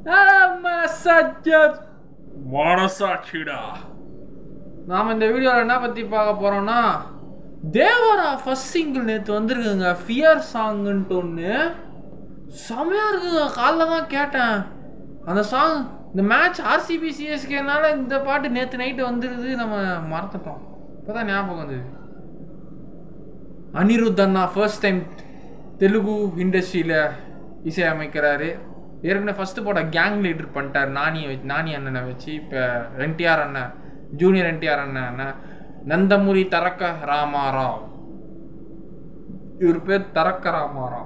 மனசாட்சிடா நாம் இந்த வீடியோவில் என்ன பற்றி பார்க்க போகிறோம்னா தேவரா ஃபர்ஸ்ட் சிங்கிள் நேற்று வந்திருக்குங்க ஃபியர் சாங்குன்ட்டு ஒன்று செமையாக இருக்குங்க காலைல தான் கேட்டேன் அந்த சாங் இந்த மேட்ச் ஆர்சிபி சிஎஸ்கேனால இந்த பாட்டு நேற்று நைட்டு வந்துருது நம்ம மறந்துட்டோம் இப்போ தான் ஞாபகம் வந்தது அனிருத் அண்ணா ஃபர்ஸ்ட் டைம் தெலுங்கு இண்டஸ்ட்ரியில் இசையமைக்கிறாரு ஏற்கனவே ஃபஸ்ட்டு போட கேங் லீடர் பண்ணிட்டார் நானியை வச்சு நானி அண்ணனை வச்சு இப்போ என்டிஆர் அண்ணன் ஜூனியர் என்டிஆர் அண்ணன் அண்ணன் நந்தமுரி தரக்க ராமாராவ் இவர் பேர் Taraka Ramarao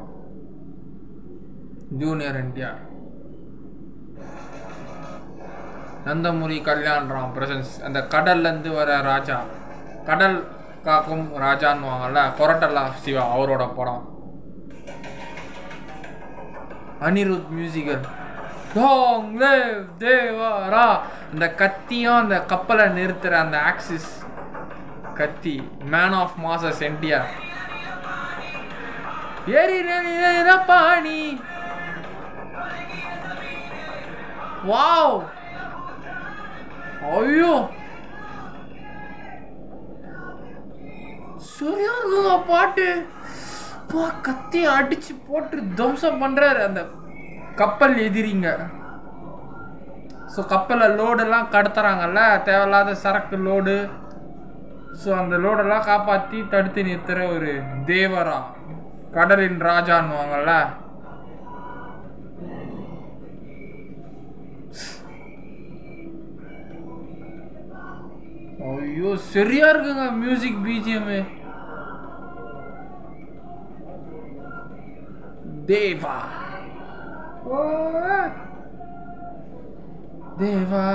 junior NTR Nandamuri Kalyan Ram presents அந்த கடல்லேருந்து வர ராஜா கடல் காக்கும் ராஜான்னு வாங்கல்ல கொரட்டல்லா சிவா அவரோட படம் Anirudh musical long live Devara அந்த கத்தியும் அந்த கப்பலை நிறுத்துற அந்த ஆக்சிஸ் கத்தி மேன் ஆஃப் மாசஸ் என்டிஆர் ஏறி நேர பாணி வாவ் ஐயோ சரியா இருக்குங்க பாட்டு பா கத்தி அடிச்சு போட்டு துவம்சம் பண்றாரு அந்த கப்பல் எதிரிங்க ஸோ கப்பலில் லோடெல்லாம் கடத்துறாங்கல்ல தேவையில்லாத சரக்கு லோடு ஸோ அந்த லோடெல்லாம் காப்பாற்றி தடுத்து நிறுத்துற ஒரு தேவரா கடலின் ராஜான்னுவாங்கல்ல ஐயோ சரியா இருக்குங்க மியூசிக் பிஜிஎம் தேவா ஓ தேவா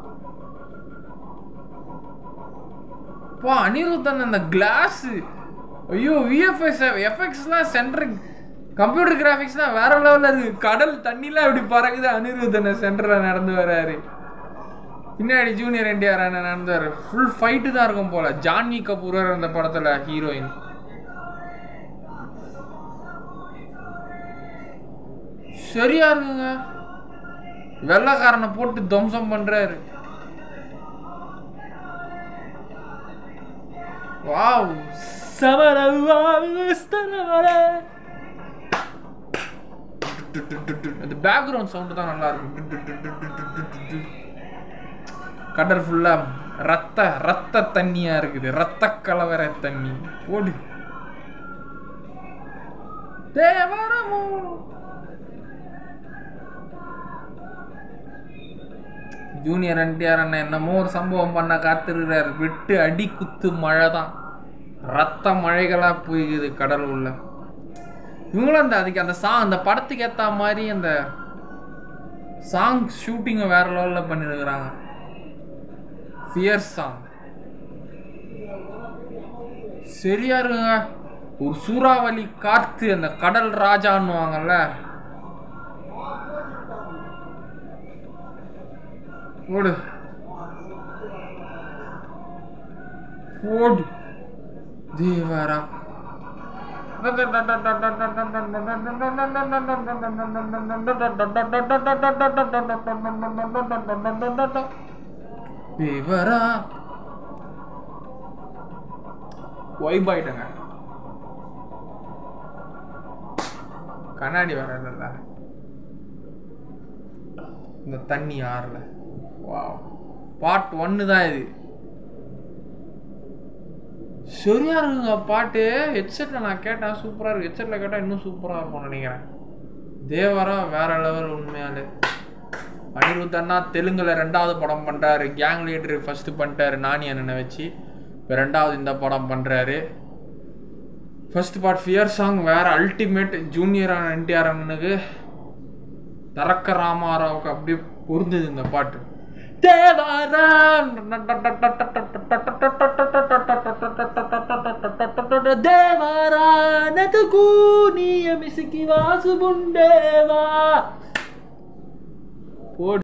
பா அனிருத்தன் அந்த கிளாஸ் ஐயோ விஎஃப்எஸ் எஃப்எக்ஸ்லாம் சென்டர் கம்ப்யூட்டர் கிராஃபிக்ஸ்லாம் வேற லெவலில் இருக்கு கடல் தண்ணிலாம் இப்படி பறக்குது அனிருத்தன் சென்டரில் நடந்து வராரு பின்னாடி ஜூனியர் என்டிஆர் அண்ணன் நடந்தாரு ஃபுல் ஃபைட்டு தான் இருக்கும் போல ஜான்வி கபூர் வேற அந்த படத்துல ஹீரோயின் சரியா இருக்குங்க வெள்ளக்காரனை போட்டு துவம்சம் பண்றாரு வாவ் அந்த பேக்ரவுண்ட் சவுண்டு தான் நல்லா இருக்கும் கடல் ஃபுல்லா ரத்த ரத்த தண்ணியா இருக்குது ரத்த கலவர தண்ணி போடு தேவரமோ ஜூனியர் என்டிஆர் அண்ணன் என்னமோ ஒரு சம்பவம் பண்ண காத்திருக்கிறார் விட்டு அடி குத்து மழை தான் ரத்த மழைகளா போய்க்குது கடல் உள்ள இவங்களும் அந்த அதுக்கு அந்த சா அந்த படத்துக்கு ஏற்ற மாதிரி அந்த சாங் ஷூட்டிங்கை வேற லெவலில் பண்ணியிருக்கிறாங்க ஃபியர் சாங் சரியா இருக்குங்க ஒரு சூறாவளி காத்து அந்த கடல் ராஜான்னுவாங்கல்ல போடு போடு தேவரா தேவரா வைப் ஆயிட்டங்க கண்ணாடி வர இல்லைல்ல இந்த தண்ணி ஆறல வாவ் பார்ட் ஒன்று தான் இது சரியா இருக்குங்க பாட்டு ஹெட்செட்டில் நான் கேட்டேன் சூப்பராக இருக்கு ஹெட்செட்டில் கேட்டால் இன்னும் சூப்பராக இருக்கும்னு நினைக்கிறேன் தேவரா வேற லெவல் உண்மையாலே அனிருத் அண்ணா தெலுங்குல ரெண்டாவது படம் பண்ணுறாரு கேங் லீடர் ஃபஸ்ட்டு பண்ணிட்டாரு நானி அண்ணனை வச்சு இப்போ ரெண்டாவது இந்த படம் பண்ணுறாரு ஃபர்ஸ்ட் பார்ட் ஃபியர் சாங் வேற அல்டிமேட் ஜூனியர் என்டிஆர் அண்ணனுக்கு தரக்க ராமாராவுக்கு அப்படியே பொருந்தது இந்த பாட்டு దేవారా నతుకు నీ మిసికి వాసు బుండేవా